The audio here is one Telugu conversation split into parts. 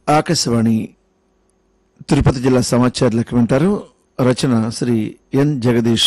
ఆకాశవాణి తిరుపతి జిల్లా సమాచారాలకు వింటారు రచన శ్రీ ఎన్ జగదీష్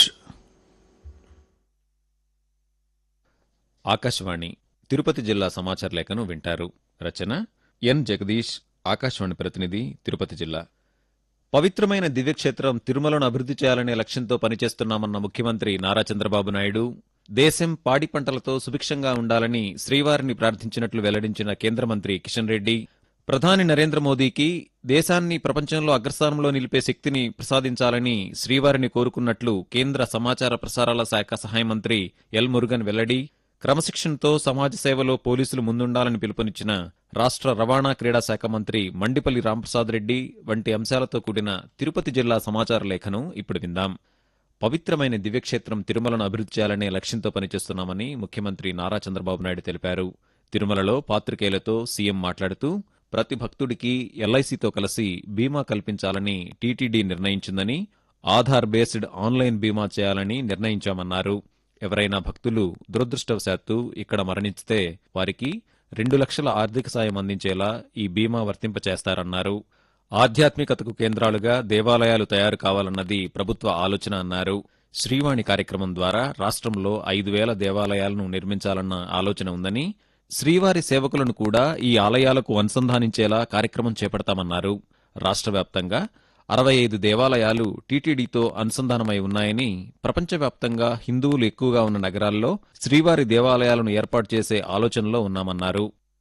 ఆకాశవాణి తిరుపతి జిల్లా సమాచార లేఖను వింటారు రచన ఎన్ జగదీష్ ఆకాశవాణి ప్రతినిధి తిరుపతి జిల్లా పవిత్రమైన దివ్యక్షేత్రం తిరుమలను అభివృద్ధి చేయాలనే లక్ష్యంతో పనిచేస్తున్నామన్న ముఖ్యమంత్రి నారా చంద్రబాబు నాయుడు దేశం పాడి పంటలతో సుభిక్షంగా ఉండాలని శ్రీవారిని ప్రార్థించినట్లు వెల్లడించిన కేంద్ర మంత్రి కిషన్ రెడ్డి ప్రధాని నరేంద్ర మోదీకి దేశాన్ని ప్రపంచంలో అగ్రస్థానంలో నిలిపే శక్తిని ప్రసాదించాలని శ్రీవారిని కోరుకున్నట్లు కేంద్ర సమాచార ప్రసారాల శాఖ సహాయ మంత్రి ఎల్ మురుగన్ వెల్లడి క్రమశిక్షణతో సమాజ సేవలో పోలీసులు ముందుండాలని పిలుపునిచ్చిన రాష్ట్ర రవాణా క్రీడా శాఖ మంత్రి మండిపల్లి రాంప్రసాద్ రెడ్డి వంటి అంశాలతో కూడిన తిరుపతి జిల్లా సమాచార లేఖను ఇప్పుడు విందాం పవిత్రమైన దివ్యక్షేత్రం తిరుమలను అభివృద్ధి చేయాలనే లక్ష్యంతో పనిచేస్తున్నామని ముఖ్యమంత్రి నారా చంద్రబాబు నాయుడు తెలిపారు తిరుమలలో పాత్రికేయులతో సీఎం మాట్లాడుతూ ప్రతి భక్తుడికి ఎల్ఐసితో కలిసి బీమా కల్పించాలని టీటీడీ నిర్ణయించిందని ఆధార్ బేస్డ్ ఆన్లైన్ బీమా చేయాలని నిర్ణయించామన్నారు ఎవరైనా భక్తులు దురదృష్టవశాత్తు ఇక్కడ మరణించితే వారికి రెండు లక్షల ఆర్థిక సాయం అందించేలా ఈ బీమా వర్తింపచేస్తారన్నారు ఆధ్యాత్మికతకు కేంద్రాలుగా దేవాలయాలు తయారు కావాలన్నది ప్రభుత్వ ఆలోచన అన్నారు శ్రీవాణి కార్యక్రమం ద్వారా రాష్ట్రంలో ఐదు వేల దేవాలయాలను నిర్మించాలన్న ఆలోచన ఉందని శ్రీవారి సేవకులను కూడా ఈ ఆలయాలకు అనుసంధానించేలా కార్యక్రమం చేపడతామన్నారు రాష్ట్ర వ్యాప్తంగా అరవై ఐదు దేవాలయాలు టీటీడీతో అనుసంధానమై ఉన్నాయని ప్రపంచవ్యాప్తంగా హిందువులు ఎక్కువగా ఉన్న నగరాల్లో శ్రీవారి దేవాలయాలను ఏర్పాటు చేసే ఆలోచనలో ఉన్నామన్నారు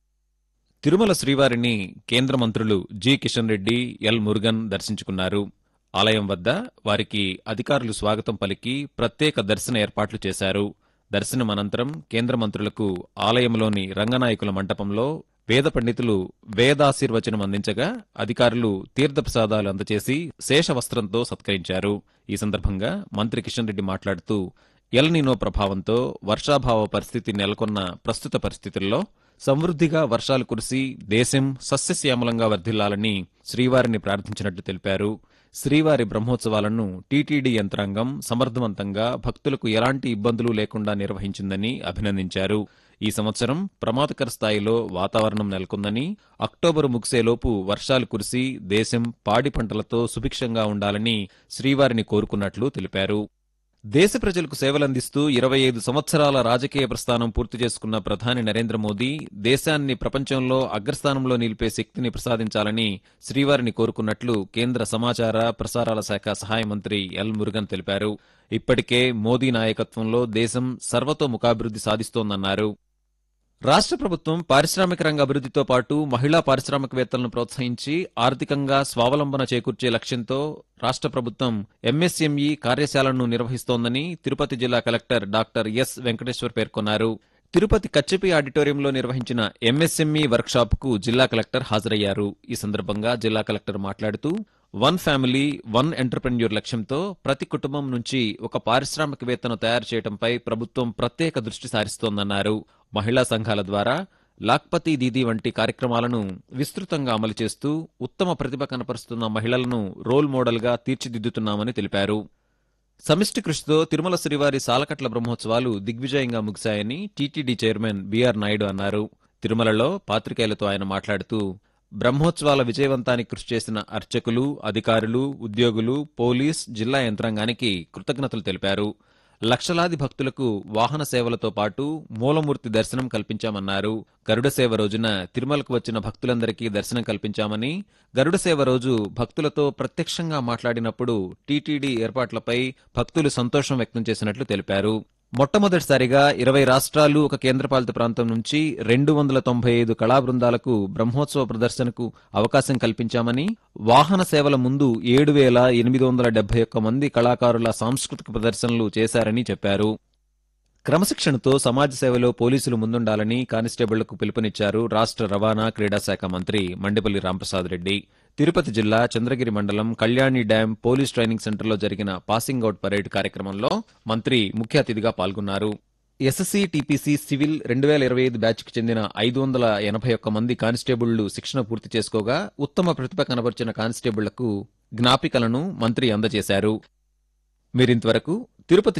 తిరుమల శ్రీవారిని కేంద్ర మంత్రులు జి కిషన్ రెడ్డి ఎల్ మురుగన్ దర్శించుకున్నారు ఆలయం వద్ద వారికి అధికారులు స్వాగతం పలికి ప్రత్యేక దర్శన ఏర్పాట్లు చేశారు దర్శనం అనంతరం కేంద్ర మంత్రులకు ఆలయంలోని రంగనాయకుల మంటపంలో వేద పండితులు వేదాశీర్వచనం అందించగా అధికారులు తీర్థప్రసాదాలు అందచేసి శేషవస్త్రంతో సత్కరించారు ఈ సందర్భంగా మంత్రి కిషన్ రెడ్డి మాట్లాడుతూ ఎల్నినో ప్రభావంతో వర్షాభావ పరిస్థితి నెలకొన్న ప్రస్తుత పరిస్థితుల్లో సమృద్ధిగా వర్షాలు కురిసి దేశం సస్యశ్యామలంగా వర్ధిల్లాలని శ్రీవారిని ప్రార్థించినట్లు తెలిపారు శ్రీవారి బ్రహ్మోత్సవాలను టీటీడీ యంత్రాంగం సమర్థవంతంగా భక్తులకు ఎలాంటి ఇబ్బందులు లేకుండా నిర్వహించిందని అభినందించారు ఈ సంవత్సరం ప్రమాదకర స్థాయిలో వాతావరణం నెలకొందని అక్టోబరు ముగిసేలోపు వర్షాలు కురిసి దేశం పాడి పంటలతో సుభిక్షంగా ఉండాలని శ్రీవారిని కోరుకున్నట్లు తెలిపారు దేశ ప్రజలకు సేవలందిస్తూ ఇరవై ఐదు సంవత్సరాల రాజకీయ ప్రస్థానం పూర్తి చేసుకున్న ప్రధాని నరేంద్ర మోదీ దేశాన్ని ప్రపంచంలో అగ్రస్థానంలో నిలిపే శక్తిని ప్రసాదించాలని శ్రీవారిని కోరుకున్నట్లు కేంద్ర సమాచార ప్రసారాల శాఖ సహాయ మంత్రి ఎల్ మురుగన్ తెలిపారు ఇప్పటికే మోదీ నాయకత్వంలో దేశం సర్వతోముఖాభివృద్ధి సాధిస్తోందన్నారు రాష్ట్ర ప్రభుత్వం పారిశ్రామిక రంగ అభివృద్ధితో పాటు మహిళా పారిశ్రామికవేత్తలను ప్రోత్సహించి ఆర్థికంగా స్వావలంబన చేకూర్చే లక్ష్యంతో రాష్ట్ర ప్రభుత్వం ఎంఎస్ఎంఈ కార్యశాలను నిర్వహిస్తోందని తిరుపతి జిల్లా కలెక్టర్ డాక్టర్ ఎస్ వెంకటేశ్వర్ పేర్కొన్నారు తిరుపతి కచ్చిపి ఆడిటోరియంలో నిర్వహించిన ఎంఎస్ఎంఈ వర్క్షాప్ కు జిల్లా కలెక్టర్ హాజరయ్యారు ఈ సందర్భంగా జిల్లా కలెక్టర్ మాట్లాడుతూ వన్ ఫ్యామిలీ వన్ ఎంటర్ప్రెన్యూర్ లక్ష్యంతో ప్రతి కుటుంబం నుంచి ఒక పారిశ్రామికవేత్తను తయారు చేయడంపై ప్రభుత్వం ప్రత్యేక దృష్టి సారిస్తోందన్నారు మహిళా సంఘాల ద్వారా లాక్పతి దీదీ వంటి కార్యక్రమాలను విస్తృతంగా అమలు చేస్తూ ఉత్తమ ప్రతిభ కనపరుస్తున్న మహిళలను రోల్ మోడల్గా తీర్చిదిద్దుతున్నామని తెలిపారు సమిష్టి కృషితో తిరుమల శ్రీవారి సాలకట్ల బ్రహ్మోత్సవాలు దిగ్విజయంగా ముగిశాయని టీటీడీ చైర్మన్ బీఆర్ నాయుడు అన్నారు తిరుమలలో పాత్రికేయులతో ఆయన మాట్లాడుతూ బ్రహ్మోత్సవాల విజయవంతానికి కృషి చేసిన అర్చకులు అధికారులు ఉద్యోగులు పోలీస్ జిల్లా యంత్రాంగానికి కృతజ్ఞతలు తెలిపారు లక్షలాది భక్తులకు వాహన సేవలతో పాటు మూలమూర్తి దర్శనం కల్పించామన్నారు గరుడ సేవ రోజున తిరుమలకు వచ్చిన భక్తులందరికీ దర్శనం కల్పించామని గరుడ సేవ రోజు భక్తులతో ప్రత్యక్షంగా మాట్లాడినప్పుడు టీటీడీ ఏర్పాట్లపై భక్తులు సంతోషం వ్యక్తం చేసినట్లు తెలిపారు మొట్టమొదటిసారిగా ఇరవై రాష్ట్రాలు ఒక కేంద్రపాలిత ప్రాంతం నుంచి రెండు వందల తొంభై ఐదు కళా బృందాలకు బ్రహ్మోత్సవ ప్రదర్శనకు అవకాశం కల్పించామని వాహన సేవల ముందు ఏడు వేల ఎనిమిది వందల డెబ్బై ఒక్క మంది కళాకారుల సాంస్కృతిక ప్రదర్శనలు చేశారని చెప్పారు క్రమశిక్షణతో సమాజ సేవలో పోలీసులు ముందుండాలని కానిస్టేబుళ్లకు పిలుపునిచ్చారు రాష్ట్ర రవాణా క్రీడా శాఖ మంత్రి మండిపల్లి రాంప్రసాద్ రెడ్డి తిరుపతి జిల్లా చంద్రగిరి మండలం కళ్యాణి డ్యాం పోలీస్ ట్రైనింగ్ సెంటర్లో జరిగిన పాసింగ్ అవుట్ పరేడ్ కార్యక్రమంలో మంత్రి ముఖ్య అతిథిగా పాల్గొన్నారు ఎస్ఎస్సీ టీపీసీ సివిల్ రెండు వేల ఇరవై ఐదు బ్యాచ్కి చెందిన ఐదు వందల ఎనభై ఒక్క మంది కానిస్టేబుళ్లు శిక్షణ పూర్తి చేసుకోగా ఉత్తమ ప్రతిభ కనబర్చిన కానిస్టేబుళ్లకు జ్ఞాపికలను మంత్రి అందజేశారు మీరింతవరకు తిరుపతి